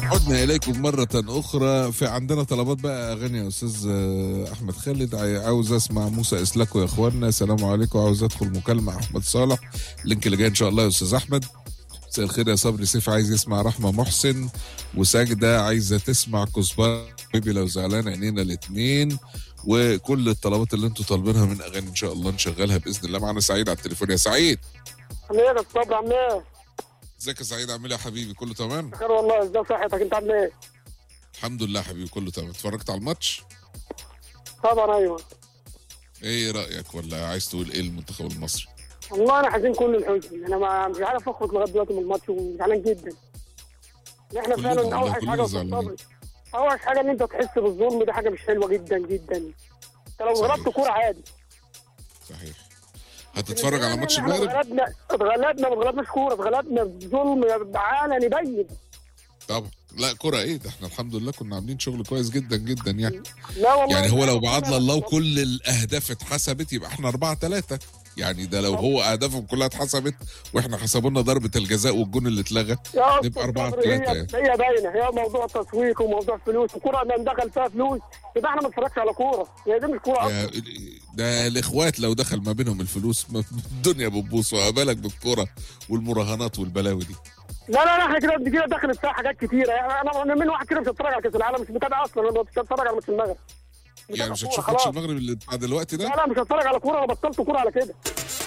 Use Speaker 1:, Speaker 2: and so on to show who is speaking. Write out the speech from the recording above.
Speaker 1: عدنا اليكم مره اخرى في عندنا طلبات بقى اغاني يا استاذ آه، احمد خالد عاي- عاوز اسمع موسى اسلكوا يا اخوانا السلام عليكم عاوز ادخل مكالمه احمد صالح اللينك اللي جاي ان شاء الله يا استاذ احمد مساء الخير يا صبري سيف عايز يسمع رحمه محسن وساجده عايزه تسمع كزبره بيبي لو زعلان عينينا الاثنين وكل الطلبات اللي انتوا طالبينها من اغاني ان شاء الله نشغلها باذن الله معنا سعيد على التليفون يا سعيد
Speaker 2: عامل ايه يا الصبر عامل ايه؟
Speaker 1: ازيك يا سعيد عامل ايه يا حبيبي كله تمام
Speaker 2: بخير والله ازاي صحتك انت عامل ايه؟
Speaker 1: الحمد لله يا حبيبي كله تمام اتفرجت على الماتش
Speaker 2: طبعا ايوه
Speaker 1: ايه رايك ولا عايز تقول ايه المنتخب المصري
Speaker 2: والله انا حزين كل الحزن انا ما مش عارف اخرج لغايه دلوقتي من الماتش وزعلان جدا احنا
Speaker 1: كلنا
Speaker 2: فعلا
Speaker 1: والله،
Speaker 2: اوحش
Speaker 1: كلنا
Speaker 2: حاجه في
Speaker 1: زعلانين.
Speaker 2: الصبر اوحش حاجه ان انت تحس بالظلم دي حاجه مش حلوه جدا جدا انت لو
Speaker 1: صحيح.
Speaker 2: غلبت كوره عادي
Speaker 1: صحيح هتتفرج على ماتش
Speaker 2: احنا
Speaker 1: المغرب
Speaker 2: اتغلبنا اتغلبنا ما اتغلبناش كوره اتغلبنا بظلم علني باين
Speaker 1: طبعا لا كرة ايه ده احنا الحمد لله كنا عاملين شغل كويس جدا جدا يعني
Speaker 2: لا والله
Speaker 1: يعني هو لو بعدنا الله وكل الاهداف اتحسبت يبقى احنا أربعة ثلاثة يعني ده لو هو اهدافهم كلها اتحسبت واحنا حسبوا لنا ضربة الجزاء والجون اللي اتلغى
Speaker 2: يا
Speaker 1: نبقى
Speaker 2: أستاذ
Speaker 1: أربعة
Speaker 2: صبري،
Speaker 1: ثلاثة
Speaker 2: هي
Speaker 1: يعني.
Speaker 2: هي باينه هي موضوع تسويق وموضوع فلوس وكوره ما ندخل فيها فلوس يبقى احنا ما نتفرجش على كوره هي دي مش كوره
Speaker 1: يا-
Speaker 2: اصلا
Speaker 1: ده الاخوات لو دخل ما بينهم الفلوس ما- الدنيا بتبوظ وما بالك بالكرة والمراهنات والبلاوي دي
Speaker 2: لا لا لا احنا كده كده داخل فيها حاجات كتيره يعني انا انا من واحد كده مش هتفرج على كاس العالم مش متابع اصلا انا مش هتفرج على ماتش المغرب
Speaker 1: يعني مش
Speaker 2: كورة
Speaker 1: هتشوف
Speaker 2: خلاص.
Speaker 1: ماتش المغرب اللي بعد الوقت
Speaker 2: لا
Speaker 1: ده
Speaker 2: لا مش هتفرج على كوره انا بطلت كوره على كده